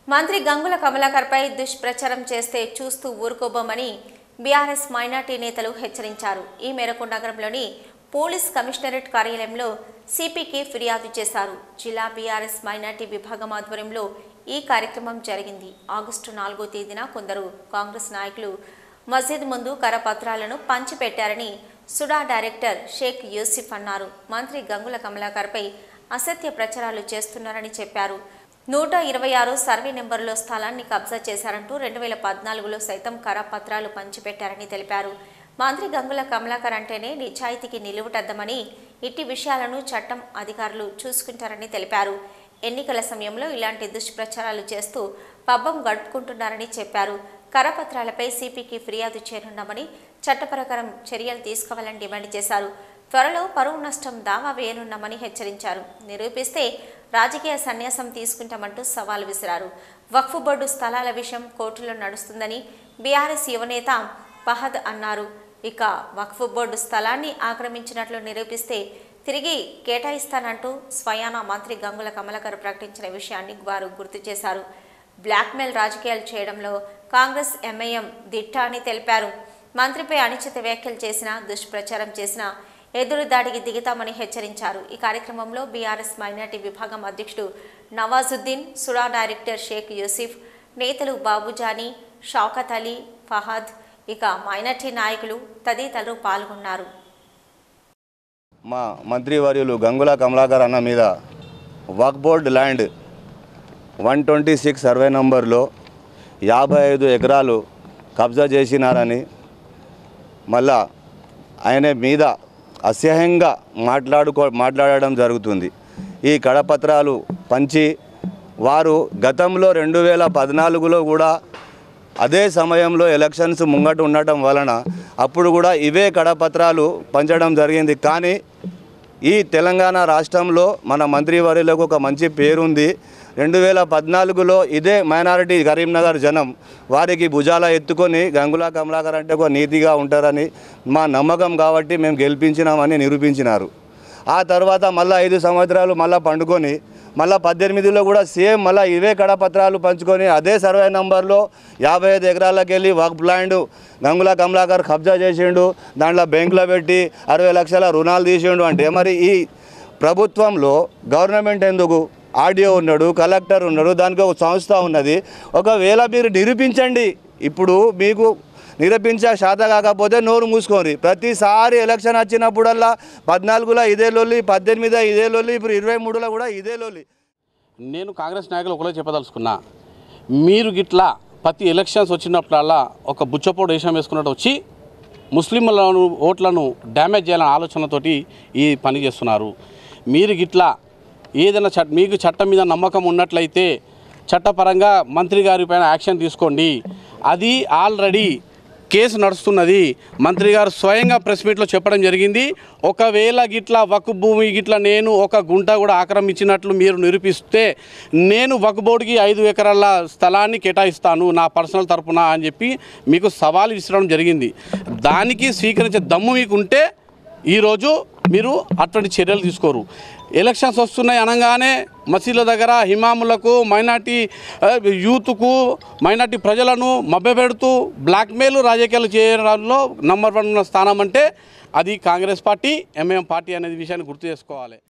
మంత్రి గంగుల కమలాకర్పై దుష్ప్రచారం చేస్తే చూస్తూ ఊరుకోబోమని బీఆర్ఎస్ మైనార్టీ నేతలు హెచ్చరించారు ఈ మేరకు నగరంలోని పోలీస్ కమిషనరేట్ కార్యాలయంలో సిపికి ఫిర్యాదు చేశారు జిల్లా బీఆర్ఎస్ మైనార్టీ విభాగం ఆధ్వర్యంలో ఈ కార్యక్రమం జరిగింది ఆగస్టు నాలుగో తేదీన కొందరు కాంగ్రెస్ నాయకులు మసీద్ ముందు కరపత్రాలను పంచిపెట్టారని సుడా డైరెక్టర్ షేక్ యూసిఫ్ అన్నారు మంత్రి గంగుల కమలాకర్పై అసత్య ప్రచారాలు చేస్తున్నారని చెప్పారు నూట ఇరవై ఆరు సర్వే నెంబరులో స్థలాన్ని కబ్జా చేశారంటూ రెండు వేల పద్నాలుగులో సైతం కరపత్రాలు పంచిపెట్టారని తెలిపారు మంత్రి గంగుల కమలాకర్ అంటేనే నిజాయితీకి నిలువుటద్దమని ఇట్టి విషయాలను చట్టం అధికారులు చూసుకుంటారని తెలిపారు ఎన్నికల సమయంలో ఇలాంటి దుష్ప్రచారాలు చేస్తూ పబ్బం గడుపుకుంటున్నారని చెప్పారు కరపత్రాలపై సిపికి ఫిర్యాదు చేయనున్నామని చట్ట ప్రకారం చర్యలు తీసుకోవాలని డిమాండ్ చేశారు త్వరలో పరువు నష్టం దావా వేయనున్నామని హెచ్చరించారు నిరూపిస్తే రాజకీయ సన్యాసం తీసుకుంటామంటూ సవాల్ విసిరారు వక్ఫ్ బోర్డు స్థలాల విషయం కోర్టులో నడుస్తుందని బీఆర్ఎస్ యువనేత ఫహద్ అన్నారు ఇక వక్ఫ్ బోర్డు స్థలాన్ని ఆక్రమించినట్లు నిరూపిస్తే తిరిగి కేటాయిస్తానంటూ స్వయానా మంత్రి గంగుల కమలకర్ ప్రకటించిన విషయాన్ని వారు గుర్తు చేశారు బ్లాక్మెయిల్ రాజకీయాలు చేయడంలో కాంగ్రెస్ ఎంఐఎం దిట్ట అని తెలిపారు మంత్రిపై అనుచిత వ్యాఖ్యలు చేసిన దుష్ప్రచారం చేసిన ఎదురు దాడికి దిగుతామని హెచ్చరించారు ఈ కార్యక్రమంలో బీఆర్ఎస్ మైనార్టీ విభాగం అధ్యక్షుడు నవాజుద్దీన్ సుడా డైరెక్టర్ షేక్ యూసిఫ్ నేతలు బాబుజానీ షౌకత్ అలీ ఫహద్ ఇక మైనార్టీ నాయకులు తదితరులు పాల్గొన్నారు మా మంత్రివర్యులు గంగుల కమలాకర్ అన్న మీద Waqf board land one twenty six survey నంబర్లో యాభై ఐదు ఎకరాలు కబ్జా చేసినారని మళ్ళా ఆయన మీద అసహ్యంగా మాట్లాడుకో మాట్లాడడం జరుగుతుంది ఈ కడపత్రాలు పంచి వారు గతంలో రెండు వేల పద్నాలుగులో కూడా అదే సమయంలో ఎలక్షన్స్ ముంగట ఉండటం వలన అప్పుడు కూడా ఇవే కడపత్రాలు పంచడం జరిగింది కానీ ఈ తెలంగాణ రాష్ట్రంలో మన మంత్రివర్యులకు ఒక మంచి పేరుంది రెండు వేల పద్నాలుగులో ఇదే మైనారిటీ కరీంనగర్ జనం వారికి భుజాల ఎత్తుకొని గంగులా కమలాకర్ అంటే ఒక నీతిగా ఉంటారని మా నమ్మకం కాబట్టి మేము గెలిపించినామని నిరూపించినారు ఆ తర్వాత మళ్ళీ ఐదు సంవత్సరాలు మళ్ళీ పండుకొని మళ్ళీ పద్దెనిమిదిలో కూడా సేమ్ మళ్ళీ ఇవే కడపత్రాలు పంచుకొని అదే సర్వే నంబర్లో యాభై ఐదు ఎకరాలకు వెళ్ళి వర్క్ ల్యాండ్ గంగుల కమలాకర్ కబ్జా చేసిండు దాంట్లో బ్యాంకులో పెట్టి అరవై లక్షల రుణాలు తీసిండు అంటే మరి ఈ ప్రభుత్వంలో గవర్నమెంట్ ఎందుకు ఆడియో ఉన్నాడు కలెక్టర్ ఉన్నాడు దానికి ఒక సంస్థ ఉన్నది ఒకవేళ మీరు నిరూపించండి ఇప్పుడు మీకు నిరూపించే శాత కాకపోతే నోరు మూసుకోండి ప్రతిసారి ఎలక్షన్ వచ్చినప్పుడల్లా పద్నాలుగులో ఇదే లొల్లి పద్దెనిమిదిలో ఇదే లొల్లి ఇప్పుడు ఇరవై మూడులో కూడా ఇదే లొల్లి నేను కాంగ్రెస్ నాయకులు ఒకటే చెప్పదలుచుకున్నా మీరు గిట్లా ప్రతి ఎలక్షన్స్ వచ్చినప్పుడల్లా ఒక బుచ్చపోటు వేషం వేసుకున్నట్టు వచ్చి ముస్లింలను ఓట్లను డ్యామేజ్ చేయాలనే ఆలోచనతోటి ఈ పని చేస్తున్నారు మీరు గిట్లా ఏదైనా చట్ మీకు చట్టం మీద నమ్మకం ఉన్నట్లయితే చట్టపరంగా మంత్రి గారి పైన యాక్షన్ తీసుకోండి అది ఆల్రెడీ కేసు నడుస్తున్నది మంత్రి గారు స్వయంగా ప్రెస్ మీట్లో చెప్పడం జరిగింది ఒకవేళ గిట్లా వక్ భూమి గిట్లా నేను ఒక గుంట కూడా ఆక్రమించినట్లు మీరు నిరూపిస్తే నేను వక్ బోర్డుకి ఐదు ఎకరాల స్థలాన్ని కేటాయిస్తాను నా పర్సనల్ తరపున అని చెప్పి మీకు సవాల్ విసరడం జరిగింది దానికి స్వీకరించే దమ్ము మీకు ఉంటే ఈరోజు మీరు అటువంటి చర్యలు తీసుకోరు ఎలక్షన్స్ వస్తున్నాయి అనగానే మసీదుల దగ్గర హిమాములకు మైనార్టీ ఆ, యూత్కు మైనార్టీ ప్రజలను మభ్యపెడుతూ బ్లాక్మెయిల్ రాజకీయాలు చేయడంలో నంబర్ వన్ స్థానం అంటే అది కాంగ్రెస్ పార్టీ ఎంఐఎం పార్టీ అనేది విషయాన్ని గుర్తు చేసుకోవాలి